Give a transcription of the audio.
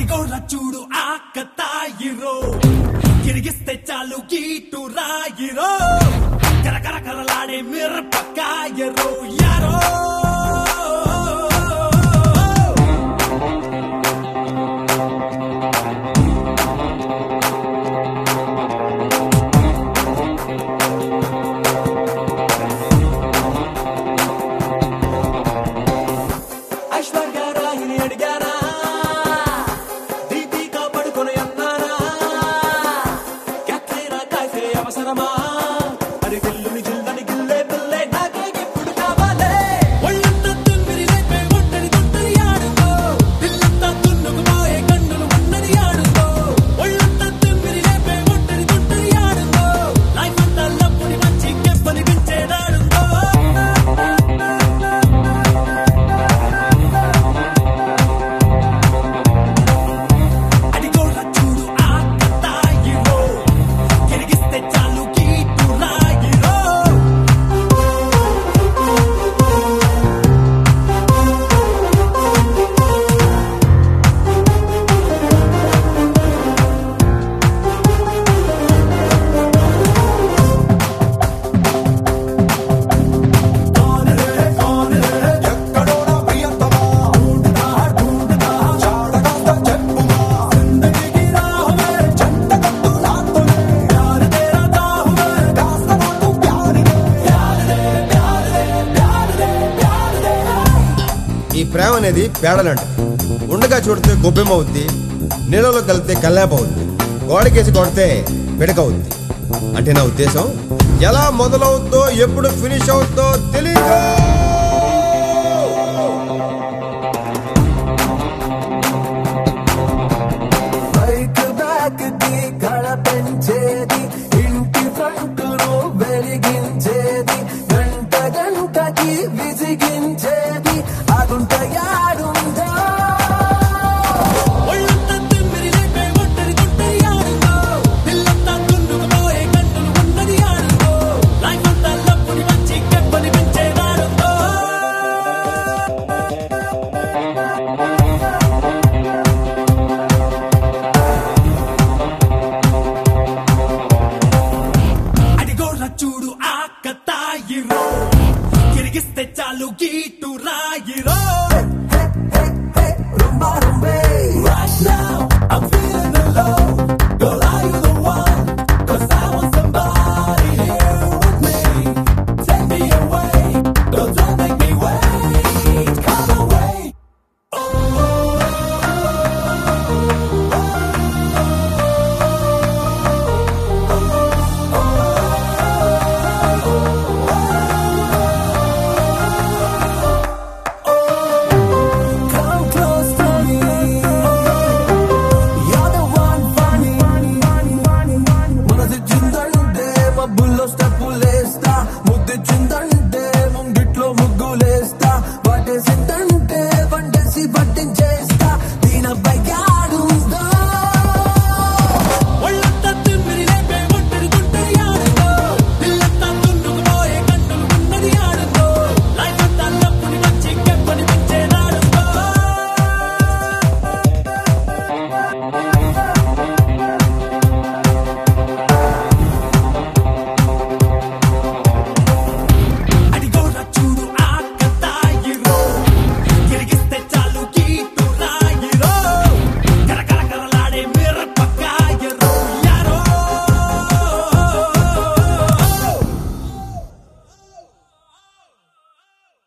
అడిగోరా చూడు ఆకతాయిరో తిరిగిస్తే చాలు గీటు రాయిరో కరకర కరలాడే మిరపకాయరో యారో ఐశ్వర్య రాయిని అడిగారా దీపిక పడుకొని అన్నారా క్యాట్రైనా కాఫే అవసరమా అరి గిల్లుని జిల్లని గిల్లే పిల్లే నాకే ఇప్పుడు కావాలే ఒళ్ళంతా తుమ్మిరి రేపే ఒంటరి తుంటరి ఆడుకో పిల్లంతా తున్నుకుపోయే కన్నులు ఉన్నది ఆడుకో ఒళ్ళంతా తుమ్మిరి రేపే ఒంటరి తుంటరి ఆడుకో లైఫ్ అంతా లప్పుని మంచి కెప్పని పెంచేదాడుకో అడిగోరా చూడు ఆకతాయిరో తిరిగిస్తే చాలు గీటు రాయిరో ఈ ప్రేమ అనేది పేడలంట ఉండగా చూడితే గొబ్బెమ్మ అవుద్ది నీళ్ళలో కలిపితే కల్లాప అవుద్ది గోడకేసి కొడితే పిడక అవుద్ది అంటే నా ఉద్దేశం ఎలా మొదలవుద్దో ఎప్పుడు ఫినిష్ అవుద్దో తెలియదు